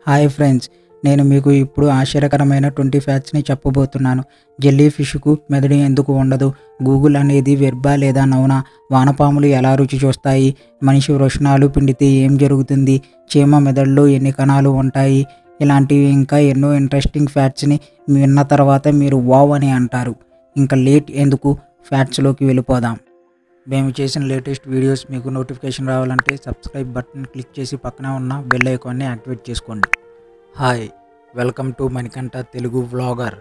hi friends నేను మీకు ఇప్పుడు ఆశ్చర్యకరమైన ట్వంటీ ఫ్యాక్ట్స్ని చెప్పబోతున్నాను జెల్లీ ఫిష్కు మెదడు ఎందుకు ఉండదు గూగుల్ అనేది వెర్బా లేదా నౌనా వానపాములు ఎలా రుచి చూస్తాయి మనిషి వృషణాలు పిండితే ఏం జరుగుతుంది చీమ మెదడులో ఎన్ని కణాలు ఉంటాయి ఇలాంటివి ఇంకా ఎన్నో ఇంట్రెస్టింగ్ ఫ్యాక్ట్స్ని విన్న తర్వాత మీరు వావ్ అని అంటారు ఇంకా లేట్ ఎందుకు ఫ్యాక్ట్స్లోకి వెళ్ళిపోదాం మేము చేసిన లేటెస్ట్ వీడియోస్ మీకు నోటిఫికేషన్ రావాలంటే సబ్స్క్రైబ్ బటన్ క్లిక్ చేసి పక్కన ఉన్న బెల్ ఐకాన్ని యాక్టివేట్ చేసుకోండి hi welcome to Manikanta Telugu vlogger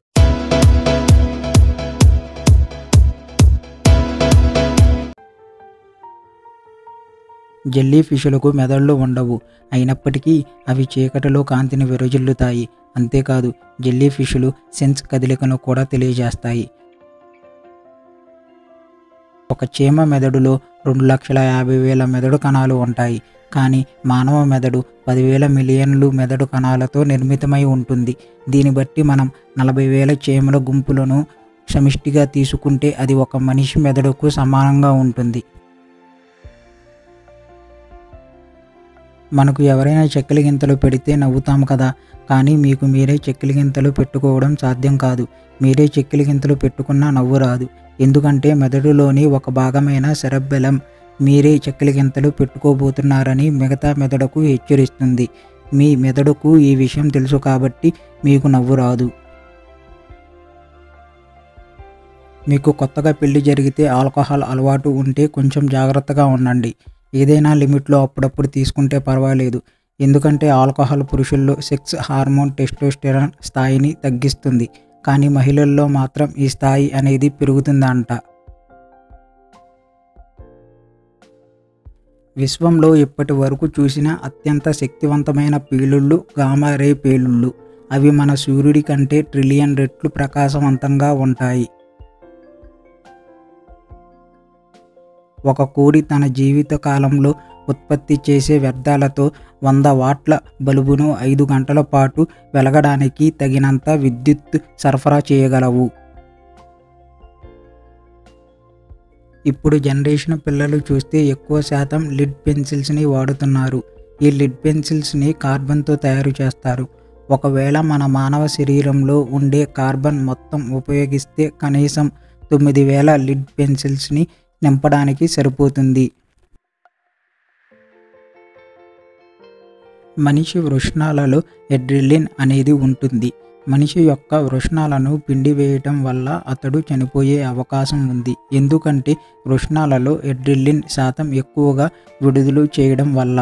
jelly ఫిషులకు మెదళ్ళు ఉండవు అయినప్పటికీ అవి చీకటిలో కాంతిని విరజిల్లుతాయి అంతేకాదు జెల్లీ ఫిషులు సెన్స్ కదలికను కూడా తెలియజేస్తాయి ఒక చీమ మెదడులో రెండు లక్షల యాభై వేల మెదడు కణాలు ఉంటాయి కానీ మానవ మెదడు పదివేల మిలియన్లు మెదడు కణాలతో నిర్మితమై ఉంటుంది దీన్ని బట్టి మనం నలభై వేల చీమల గుంపులను సమిష్టిగా తీసుకుంటే అది ఒక మనిషి మెదడుకు సమానంగా ఉంటుంది మనకు ఎవరైనా చెక్కలి గింతలు పెడితే నవ్వుతాం కదా కానీ మీకు మీరే చెక్కలి గింతలు పెట్టుకోవడం సాధ్యం కాదు మీరే చెక్కలి గింతలు పెట్టుకున్నా నవ్వు రాదు ఎందుకంటే మెదడులోని ఒక భాగమైన సెరబ్బెలం మీరే చెక్కలి గింతలు పెట్టుకోబోతున్నారని మిగతా మెదడుకు హెచ్చరిస్తుంది మీ మెదడుకు ఈ విషయం తెలుసు కాబట్టి మీకు నవ్వు రాదు మీకు కొత్తగా పెళ్లి జరిగితే ఆల్కహాల్ అలవాటు ఉంటే కొంచెం జాగ్రత్తగా ఉండండి ఏదైనా లిమిట్లో అప్పుడప్పుడు తీసుకుంటే పర్వాలేదు ఎందుకంటే ఆల్కహాల్ పురుషుల్లో సెక్స్ హార్మోన్ టెస్టోస్టెరాన్ స్థాయిని తగ్గిస్తుంది కానీ మహిళల్లో మాత్రం ఈ స్థాయి అనేది పెరుగుతుందంట విశ్వంలో ఇప్పటి వరకు చూసిన అత్యంత శక్తివంతమైన పేలుళ్ళు గామారే పేలుళ్ళు అవి మన సూర్యుడి కంటే ట్రిలియన్ రెట్లు ప్రకాశవంతంగా ఉంటాయి ఒక కోడి తన జీవిత కాలంలో ఉత్పత్తి చేసే వ్యర్థాలతో వంద వాట్ల బల్బును ఐదు గంటల పాటు వెలగడానికి తగినంత విద్యుత్ సరఫరా చేయగలవు ఇప్పుడు జనరేషన్ పిల్లలు చూస్తే ఎక్కువ శాతం లిడ్ పెన్సిల్స్ని వాడుతున్నారు ఈ లిడ్ పెన్సిల్స్ని కార్బన్తో తయారు చేస్తారు ఒకవేళ మన మానవ శరీరంలో ఉండే కార్బన్ మొత్తం ఉపయోగిస్తే కనీసం తొమ్మిది వేల లిడ్ పెన్సిల్స్ని నింపడానికి సరిపోతుంది మనిషి వృషణాలలో ఎడ్రిలిన్ అనేది ఉంటుంది మనిషి యొక్క వృషణాలను పిండి వేయటం వల్ల అతడు చనిపోయే అవకాశం ఉంది ఎందుకంటే వృషణాలలో ఎడ్రిలిన్ శాతం ఎక్కువగా విడుదల చేయడం వల్ల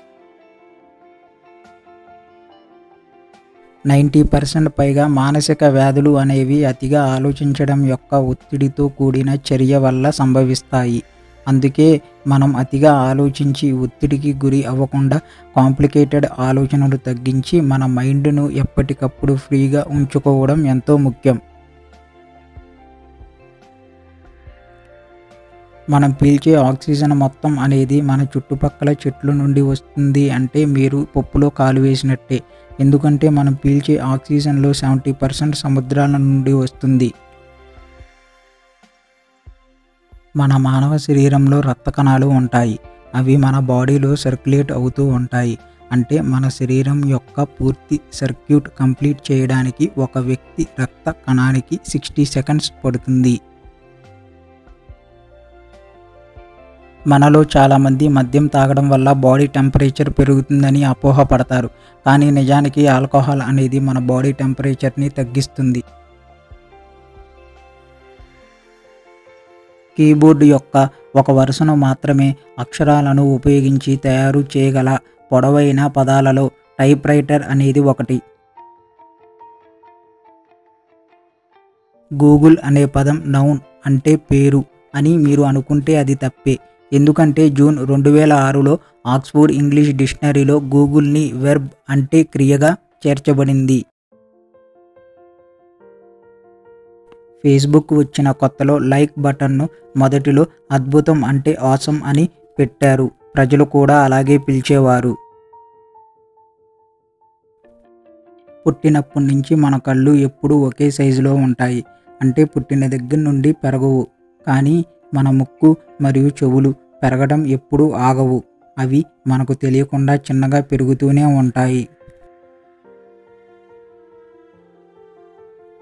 నైంటీ పర్సెంట్ పైగా మానసిక వ్యాధులు అనేవి అతిగా ఆలోచించడం యొక్క ఒత్తిడితో కూడిన చర్య వల్ల సంభవిస్తాయి అందుకే మనం అతిగా ఆలోచించి ఒత్తిడికి గురి అవ్వకుండా కాంప్లికేటెడ్ ఆలోచనలు తగ్గించి మన మైండ్ను ఎప్పటికప్పుడు ఫ్రీగా ఉంచుకోవడం ఎంతో ముఖ్యం మనం పీల్చే ఆక్సిజన్ మొత్తం అనేది మన చుట్టుపక్కల చెట్ల నుండి వస్తుంది అంటే మీరు పప్పులో కాలు వేసినట్టే ఎందుకంటే మనం పీల్చే ఆక్సిజన్లో సెవెంటీ పర్సెంట్ సముద్రాల నుండి వస్తుంది మన మానవ శరీరంలో రక్త కణాలు ఉంటాయి అవి మన బాడీలో సర్క్యులేట్ అవుతూ ఉంటాయి అంటే మన శరీరం యొక్క పూర్తి సర్క్యూట్ కంప్లీట్ చేయడానికి ఒక వ్యక్తి రక్త కణానికి సిక్స్టీ సెకండ్స్ పడుతుంది మనలో చాలామంది మద్యం తాగడం వల్ల బాడీ టెంపరేచర్ పెరుగుతుందని అపోహపడతారు కానీ నిజానికి ఆల్కహాల్ అనేది మన బాడీ టెంపరేచర్ని తగ్గిస్తుంది కీబోర్డ్ యొక్క ఒక వరుసను మాత్రమే అక్షరాలను ఉపయోగించి తయారు చేయగల పొడవైన పదాలలో టైప్ రైటర్ అనేది ఒకటి గూగుల్ అనే పదం నౌన్ అంటే పేరు అని మీరు అనుకుంటే అది తప్పే ఎందుకంటే జూన్ రెండు వేల ఆరులో ఆక్స్ఫోర్డ్ ఇంగ్లీష్ డిక్షనరీలో గూగుల్ని వెర్బ్ అంటే క్రియగా చేర్చబడింది ఫేస్బుక్ వచ్చిన కొత్తలో లైక్ బటన్ను మొదటిలో అద్భుతం అంటే ఆసం అని పెట్టారు ప్రజలు కూడా అలాగే పిలిచేవారు పుట్టినప్పటి నుంచి మన కళ్ళు ఎప్పుడూ ఒకే సైజులో ఉంటాయి అంటే పుట్టిన దగ్గర నుండి పెరగవు కానీ మన ముక్కు మరియు చెవులు పెరగడం ఎప్పుడూ ఆగవు అవి మనకు తెలియకుండా చిన్నగా పెరుగుతూనే ఉంటాయి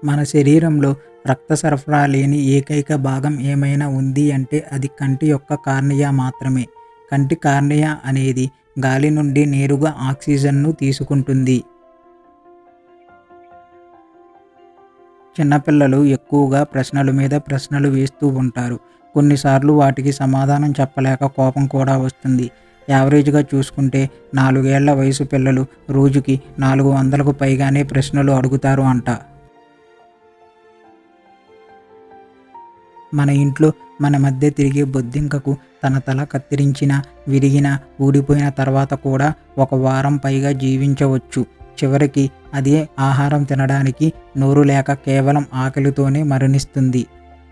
మన శరీరంలో రక్త సరఫరా లేని ఏకైక భాగం ఏమైనా ఉంది అంటే అది కంటి యొక్క కార్నియా మాత్రమే కంటి కార్నియా అనేది గాలి నుండి నేరుగా ఆక్సిజన్ను తీసుకుంటుంది చిన్నపిల్లలు ఎక్కువగా ప్రశ్నల మీద ప్రశ్నలు వేస్తూ ఉంటారు కొన్నిసార్లు వాటికి సమాధానం చెప్పలేక కోపం కూడా వస్తుంది యావరేజ్గా చూసుకుంటే నాలుగేళ్ల వయసు పిల్లలు రోజుకి నాలుగు వందలకు పైగానే ప్రశ్నలు అడుగుతారు అంట మన ఇంట్లో మన మధ్య తిరిగే బొద్దింకకు తన తల కత్తిరించిన విరిగిన ఊడిపోయిన తర్వాత కూడా ఒక వారం పైగా జీవించవచ్చు చివరికి అదే ఆహారం తినడానికి నోరు లేక కేవలం ఆకలితోనే మరణిస్తుంది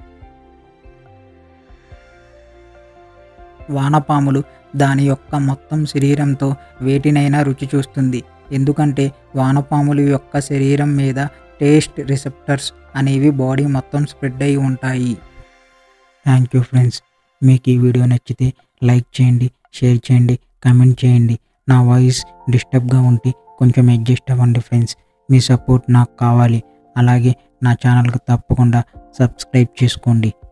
వానపాములు దాని యొక్క మొత్తం శరీరంతో వేటినైనా రుచి చూస్తుంది ఎందుకంటే వానపాములు యొక్క శరీరం మీద టేస్ట్ రిసెప్టర్స్ అనేవి బాడీ మొత్తం స్ప్రెడ్ అయి ఉంటాయి థ్యాంక్ యూ ఫ్రెండ్స్ మీకు ఈ వీడియో నచ్చితే లైక్ చేయండి షేర్ చేయండి కామెంట్ చేయండి నా వాయిస్ డిస్టర్బ్గా ఉంటే కొంచెం అడ్జస్ట్ అవ్వండి ఫ్రెండ్స్ మీ సపోర్ట్ నాకు కావాలి అలాగే నా ఛానల్కి తప్పకుండా సబ్స్క్రైబ్ చేసుకోండి